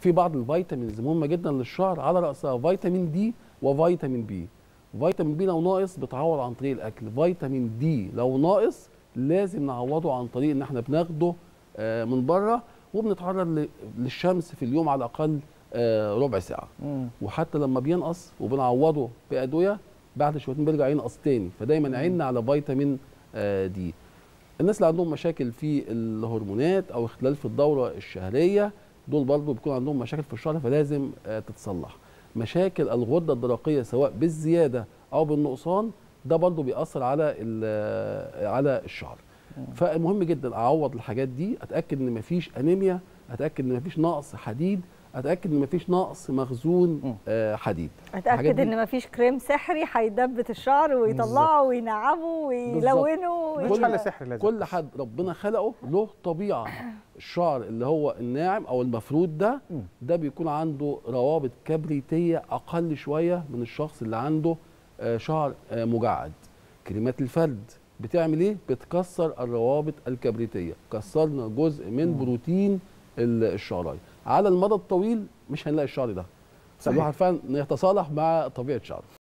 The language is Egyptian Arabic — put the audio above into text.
في بعض الفيتامينز مهمه جدا للشعر على راسها فيتامين دي وفيتامين بي فيتامين بي لو ناقص بتعوض عن طريق الاكل فيتامين دي لو ناقص لازم نعوضه عن طريق ان احنا بناخده آه، من بره وبنتعرض ل- للشمس في اليوم على الاقل آه، ربع ساعه مم. وحتى لما بينقص وبنعوضه بادويه بعد شويتين بيرجع ينقص تاني فدايما عيننا على فيتامين آه، دي الناس اللي عندهم مشاكل في الهرمونات او اختلال في الدوره الشهريه دول برضو بيكون عندهم مشاكل في الشعر فلازم آه، تتصلح مشاكل الغده الدرقيه سواء بالزياده او بالنقصان ده برضو بيأثر على ال- على الشعر فالمهم جدا اعوض الحاجات دي اتاكد ان مفيش انيميا اتاكد ان مفيش نقص حديد اتاكد ان مفيش نقص مخزون آه، حديد الحاجات اتاكد دي- ان مفيش كريم سحري هيدبت الشعر ويطلعه وينعمه ويلونه مفيش ويعمل- حل سحري لازم كل حد ربنا خلقه له طبيعه الشعر اللي هو الناعم او المفرود ده مم. ده بيكون عنده روابط كبريتيه اقل شويه من الشخص اللي عنده آه، شعر آه، مجعد كريمات الفرد بتعمل ايه بتكسر الروابط الكبريتيه كسرنا جزء من بروتين ال- الشعرايه على المدى الطويل مش هنلاقي الشعر ده صحيح. الواحد فعلا يتصالح مع طبيعه شعره